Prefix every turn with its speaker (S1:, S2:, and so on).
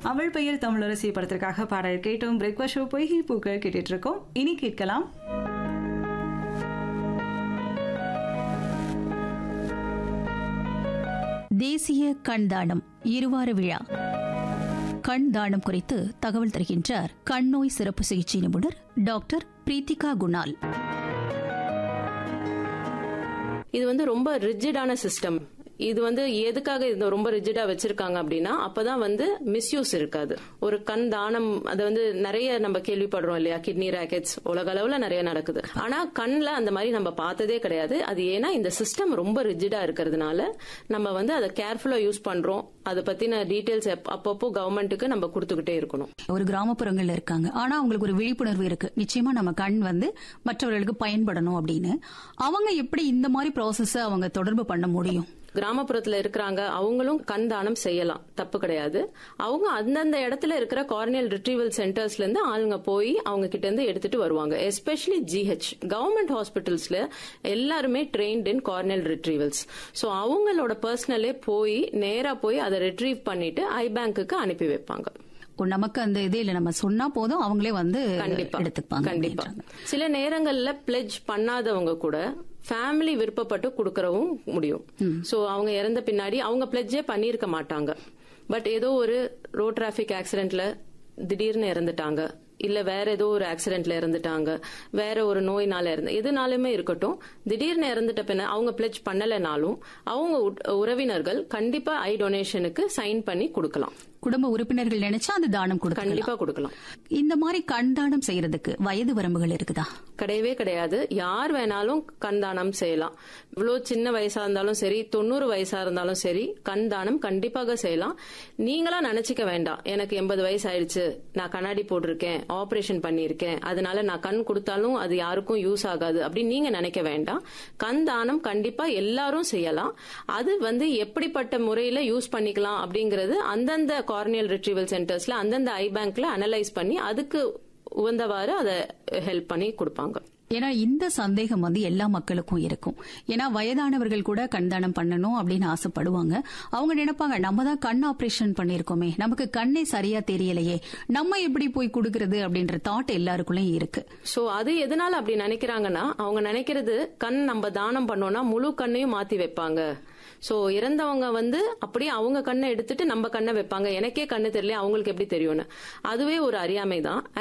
S1: அவள் பெயர் தமிழரசி படத்திற்காக பாடல் கேட்டோம் பிரேக்ஃபாஸ்ட் ஷோ பொய்கை பூக்கள் கேட்டுட்டு இருக்கோம் இனி கேட்கலாம்
S2: தேசிய கண் தானம் இருவார விழா கண் தானம் குறித்து தகவல் தருகின்றார் கண் நோய் சிறப்பு சிகிச்சை நிபுணர் டாக்டர் பிரீத்திகா குணால்
S3: இது வந்து ரொம்ப ரிஜிடான சிஸ்டம் இது வந்து எதுக்காக இது ரொம்ப ரிஜிடா வச்சிருக்காங்க அப்படின்னா அப்பதான் வந்து மிஸ்யூஸ் இருக்காது ஒரு கண் தானம் அது வந்து நிறைய நம்ம கேள்விப்படுறோம் இல்லையா கிட்னி ராக்கெட்ஸ் உலக அளவுல நிறைய நடக்குது ஆனா கண்ல அந்த மாதிரி நம்ம பார்த்ததே கிடையாது அது ஏன்னா இந்த சிஸ்டம் ரொம்ப ரிஜிடா இருக்கிறதுனால நம்ம வந்து அதை கேர்ஃபுல்லா யூஸ் பண்றோம் அதை பத்தின டீடைல்ஸ் அப்பப்போ கவர்மெண்ட்டுக்கு நம்ம கொடுத்துக்கிட்டே இருக்கணும்
S2: ஒரு கிராமப்புறங்கள்ல இருக்காங்க ஆனா அவங்களுக்கு ஒரு விழிப்புணர்வு இருக்கு நிச்சயமா நம்ம கண் வந்து மற்றவர்களுக்கு பயன்படணும் அப்படின்னு அவங்க எப்படி இந்த மாதிரி ப்ராசஸ் அவங்க தொடர்பு பண்ண முடியும்
S3: கிராமப்புறத்துல இருக்கிறாங்க அவங்களும் கண் தானம் செய்யலாம் தப்பு கிடையாது அவங்க அந்தந்த இடத்துல இருக்கிற கார்னியல் ரிட்ரீவல் சென்டர்ஸ்ல இருந்து ஆளுங்க போய் அவங்க கிட்ட இருந்து எடுத்துட்டு வருவாங்க எஸ்பெஷலி ஜிஹெச் கவர்மெண்ட் ஹாஸ்பிட்டல்ஸ்ல எல்லாருமே trained in corneal retrievals so அவங்களோட பர்சனலே போய் நேரா போய் அதை ரிட்ரீவ் பண்ணிட்டு ஐ பேங்க்குக்கு அனுப்பி வைப்பாங்க
S2: ஓ, நமக்கு அந்த இது இல்ல நம்ம சொன்னா போதும் அவங்களே வந்து
S3: கண்டிப்பா
S2: எடுத்துப்பாங்க
S3: கண்டிப்பா
S2: அப்படின்றாங்க.
S3: சில நேரங்கள்ல பிளெஜ் பண்ணாதவங்க கூட ஃபேமிலி விருப்பப்பட்டு கொடுக்கறவும் முடியும் சோ அவங்க இறந்த பின்னாடி அவங்க பிளெஜ்ஜே பண்ணியிருக்க மாட்டாங்க பட் ஏதோ ஒரு ரோட் டிராபிக் ஆக்சிடென்ட்ல திடீர்னு இறந்துட்டாங்க இல்ல வேற ஏதோ ஒரு ஆக்சிடென்ட்ல இறந்துட்டாங்க வேற ஒரு நோயினால இறந்து எதுனாலுமே இருக்கட்டும் திடீர்னு இறந்துட்ட பின்ன அவங்க பிளெஜ் பண்ணலைனாலும் அவங்க உட்- உறவினர்கள் கண்டிப்பா ஐ டொனேஷனுக்கு சைன் பண்ணி கொடுக்கலாம்
S2: குடும்ப உறுப்பினர்கள் நினைச்சா அந்த தானம் கொடுக்கலாம்
S3: கண்டிப்பா கொடுக்கலாம்
S2: இந்த மாதிரி கண் தானம் செய்யறதுக்கு வயது வரம்புகள் இருக்குதா
S3: கிடையவே கிடையாது யார் வேணாலும் கண் தானம் செய்யலாம் இவ்வளவு சின்ன வயசா இருந்தாலும் சரி தொண்ணூறு வயசா இருந்தாலும் சரி கண் தானம் கண்டிப்பாக செய்யலாம் நீங்களா நினைச்சுக்க வேண்டாம் எனக்கு எண்பது வயசு ஆயிடுச்சு நான் கண்ணாடி போட்டிருக்கேன் ஆபரேஷன் பண்ணியிருக்கேன் அதனால நான் கண் கொடுத்தாலும் அது யாருக்கும் யூஸ் ஆகாது அப்படின்னு நீங்க நினைக்க வேண்டாம் கண் தானம் கண்டிப்பா எல்லாரும் செய்யலாம் அது வந்து எப்படிப்பட்ட முறையில யூஸ் பண்ணிக்கலாம் அப்படிங்கறது அந்தந்த கார்னியல் ரிட்ரீவல் சென்டர்ஸ்ல அந்தந்த ஐ பேங்க்ல அனலைஸ் பண்ணி அதுக்கு உகந்தவாறு அதை ஹெல்ப் பண்ணி கொடுப்பாங்க
S2: ஏன்னா இந்த சந்தேகம் வந்து எல்லா மக்களுக்கும் இருக்கும் ஏன்னா வயதானவர்கள் கூட கண் தானம் பண்ணணும் அப்படின்னு ஆசைப்படுவாங்க அவங்க நினைப்பாங்க நம்ம தான் கண் ஆபரேஷன் பண்ணிருக்கோமே நமக்கு கண்ணே சரியா தெரியலையே நம்ம எப்படி போய் கொடுக்கறது அப்படின்ற தாட் எல்லாருக்குள்ளயும் இருக்கு
S3: சோ அது எதனால அப்படி நினைக்கிறாங்கன்னா அவங்க நினைக்கிறது கண் நம்ம தானம் பண்ணோம்னா முழு கண்ணையும் மாத்தி வைப்பாங்க சோ இறந்தவங்க வந்து அப்படியே அவங்க கண்ணை எடுத்துட்டு நம்ம கண்ணை வைப்பாங்க எனக்கே கண்ணு தெரியல அவங்களுக்கு எப்படி தெரியும்னு அதுவே ஒரு அறியாமை தான்